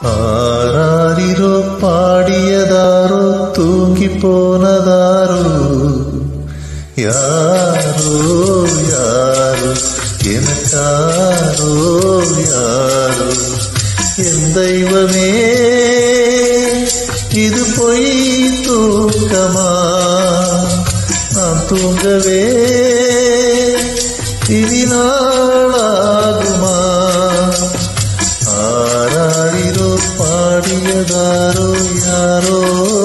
ஆராரிரோ பாடியதாரோ தூங்கி போனதாரோ யாரோ யாரோ எனக்காரோ யாரோ என் தெய்வமே இது பொய் தூக்கமா நான் தூங்கவே இனி நாளாகுமா ஆராரிரோ பாடியதாரோ யாரோ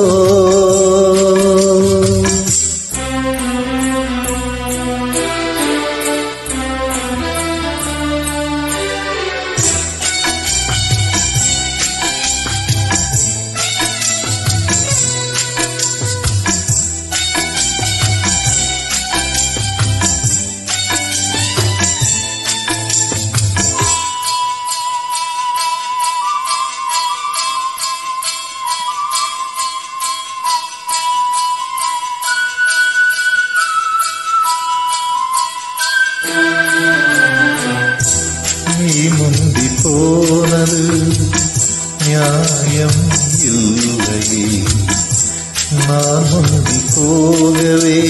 நீ முந்தி போனது நியாயம் இல்லையே நான் முந்தி போகவே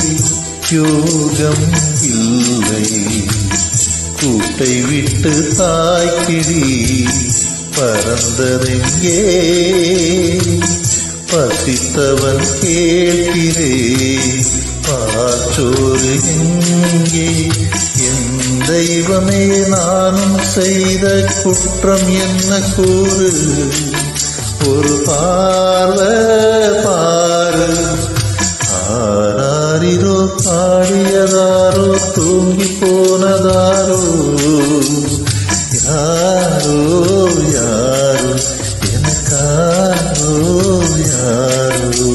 யோகம் இல்லை கூட்டை விட்டு தாய்க்கிடி பறந்ததெங்கே பசித்தவன் கேட்கிறே பாச்சோறு எங்கே என் தெய்வமே நானும் செய்த குற்றம் என்ன கூறு ஒரு பார்வை பாரு ஆராரிரோ பாடியதாரோ தூங்கி போனதாரோ யாரோ யாரோ எனக்காரோ யாரோ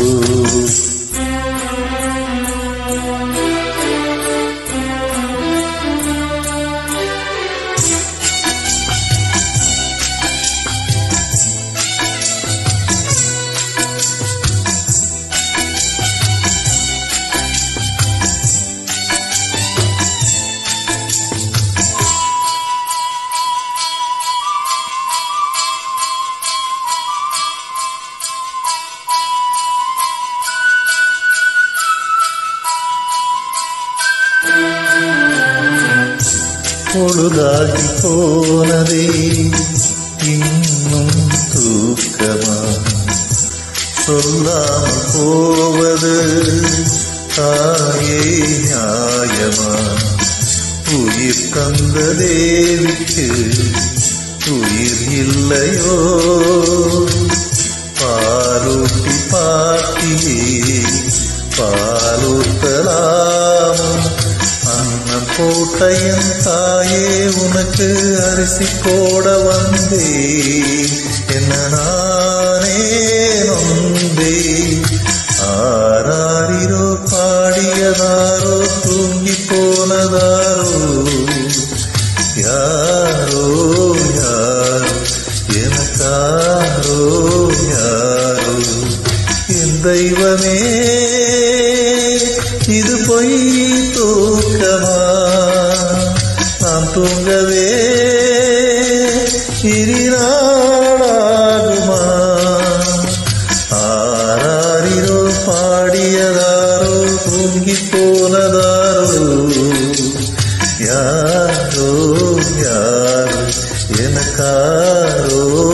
பொழுதாகி போனதே இன்னும் தூக்கமா சொல்லாமல் போவது தாயே நியாயமா உயிர் தந்த தேவிக்கு உயிர் இல்லையோ பாலூட்டி பாட்டியே பாலூத்தலாமோ அன்னம் போட்ட என் தாயே உனக்கு அரிசி போட வந்தே என்ன நானே நொந்தே ஆராரிரோ பாடியதாரோ தூங்கி போனதாரோ யாரோ யாரோ எனக்காரோ யாரோ என் தெய்வமே இது பொய் தூக்கமா நாம் தூங்கவே இரிநாளாகுமா ஆராரிரோ பாடியதாரோ தூங்கி போனதாரோ யாரோ யாரோ எனக்காரோ